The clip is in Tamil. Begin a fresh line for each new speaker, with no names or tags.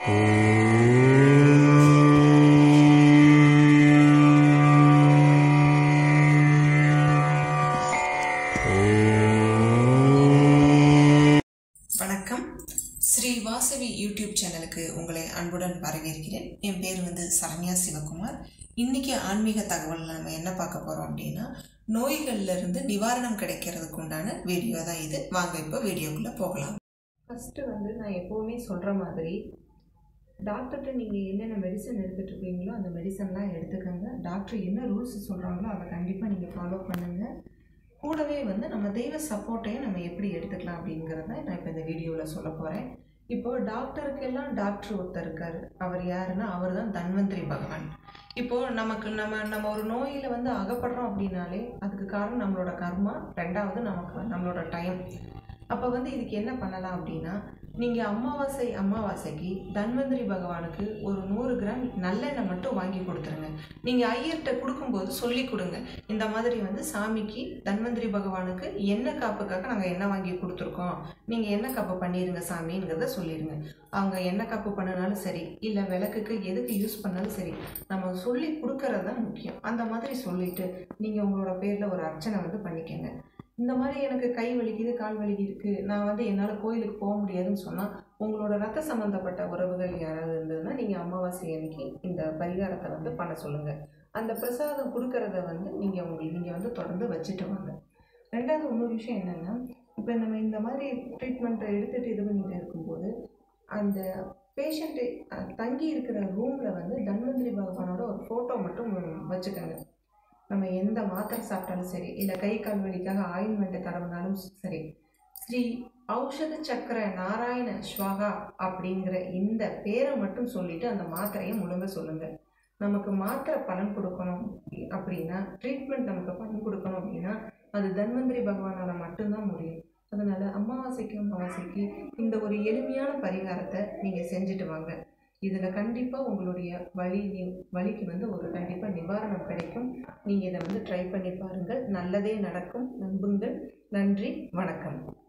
வணக்கம் ஸ்ரீ வாசவி யூடியூப் சேனலுக்கு உங்களை அன்புடன் வரவேற்கிறேன் என் பேர் வந்து சரண்யா சிவகுமார் இன்னைக்கு ஆன்மீக தகவல் நம்ம என்ன பார்க்க போகிறோம் அப்படின்னா நோய்கள்ல இருந்து நிவாரணம் கிடைக்கிறதுக்கு உண்டான வீடியோ தான் இது வாங்க இப்போ வீடியோக்குள்ளே போகலாம்
ஃபஸ்ட்டு வந்து நான் எப்போவுமே சொல்கிற மாதிரி டாக்டர்கிட்ட நீங்கள் என்னென்ன மெடிசன் எடுத்துகிட்டு இருக்கீங்களோ அந்த மெடிசன்லாம் எடுத்துக்கோங்க டாக்டர் என்ன ரூல்ஸ் சொல்கிறாங்களோ அதை கண்டிப்பாக நீங்கள் ஃபாலோ பண்ணுங்கள் கூடவே வந்து நம்ம தெய்வ சப்போர்ட்டையும் நம்ம எப்படி எடுத்துக்கலாம் அப்படிங்கிறத நான் இப்போ இந்த வீடியோவில் சொல்ல போகிறேன் இப்போ டாக்டருக்கெல்லாம் டாக்டர் ஒருத்தர் இருக்கார் அவர் யாருன்னா அவர் தான் தன்வந்திரி பகவான் இப்போ நமக்கு நம்ம நம்ம ஒரு நோயில் வந்து அகப்படுறோம் அப்படின்னாலே அதுக்கு காரணம் நம்மளோட கர்மா ரெண்டாவது நமக்கு நம்மளோட டைம் அப்போ வந்து இதுக்கு என்ன பண்ணலாம் அப்படின்னா நீங்கள் அமாவாசை அமாவாசைக்கு தன்வந்திரி பகவானுக்கு ஒரு நூறு கிராம் நல்லெண்ணெய் மட்டும் வாங்கி கொடுத்துருங்க நீங்கள் ஐயர்கிட்ட கொடுக்கும்போது சொல்லி கொடுங்க இந்த மாதிரி வந்து சாமிக்கு தன்வந்திரி பகவானுக்கு எண்ணெய் காப்புக்காக நாங்கள் எண்ணெய் வாங்கி கொடுத்துருக்கோம் நீங்கள் எண்ணெய் காப்பு பண்ணிடுங்க சாமிங்கிறத சொல்லிடுங்க அவங்க எண்ணெய் காப்பு பண்ணினாலும் சரி இல்லை விளக்குக்கு எதுக்கு யூஸ் பண்ணாலும் சரி நம்ம சொல்லி கொடுக்கறது தான் முக்கியம் அந்த மாதிரி சொல்லிட்டு நீங்கள் உங்களோட பேரில் ஒரு அர்ச்சனை வந்து பண்ணிக்கங்க இந்த மாதிரி எனக்கு கை வலிக்குது கால் வலிக்குது நான் வந்து என்னால் கோயிலுக்கு போக முடியாதுன்னு சொன்னால் உங்களோட ரத்த சம்மந்தப்பட்ட உறவுகள் யாராவது இருந்ததுன்னா நீங்கள் அமாவாசை அன்னைக்கு இந்த பரிகாரத்தை வந்து பண்ண சொல்லுங்கள் அந்த பிரசாதம் கொடுக்கறத வந்து நீங்கள் உங்களுக்கு நீங்கள் வந்து தொடர்ந்து வச்சுட்டு வாங்க ரெண்டாவது இன்னொரு விஷயம் என்னென்னா இப்போ நம்ம இந்த மாதிரி ட்ரீட்மெண்ட்டை எடுத்துகிட்டு இது பண்ணிட்டு இருக்கும்போது அந்த பேஷண்ட்டு தங்கி இருக்கிற ரூமில் வந்து தன்வந்திரி பகவானோட ஒரு ஃபோட்டோ மட்டும் வச்சுக்கோங்க நம்ம எந்த மாத்திரை சாப்பிட்டாலும் சரி இல்லை கை கால் வலிக்காக ஆயின்மெண்ட்டை தடவினாலும் சரி ஸ்ரீ ஔஷத சக்கர நாராயண ஸ்வாகா அப்படிங்கிற இந்த பேரை மட்டும் சொல்லிட்டு அந்த மாத்திரையை முழுங்க சொல்லுங்க நமக்கு மாத்திரை பலன் கொடுக்கணும் அப்படின்னா ட்ரீட்மெண்ட் நமக்கு பலன் கொடுக்கணும் அப்படின்னா அது தன்வந்திரி பகவானால் மட்டும்தான் முடியும் அதனால் அமாவாசைக்கு அமாவாசைக்கு இந்த ஒரு எளிமையான பரிகாரத்தை நீங்கள் செஞ்சுட்டு வாங்க இதில் கண்டிப்பாக உங்களுடைய வலி நி- வலிக்கு வந்து ஒரு கண்டிப்பாக நிவாரணம் கிடைக்கும் நீங்கள் இதை வந்து ட்ரை பண்ணி பாருங்கள் நல்லதே நடக்கும் நம்புங்கள் நன்றி வணக்கம்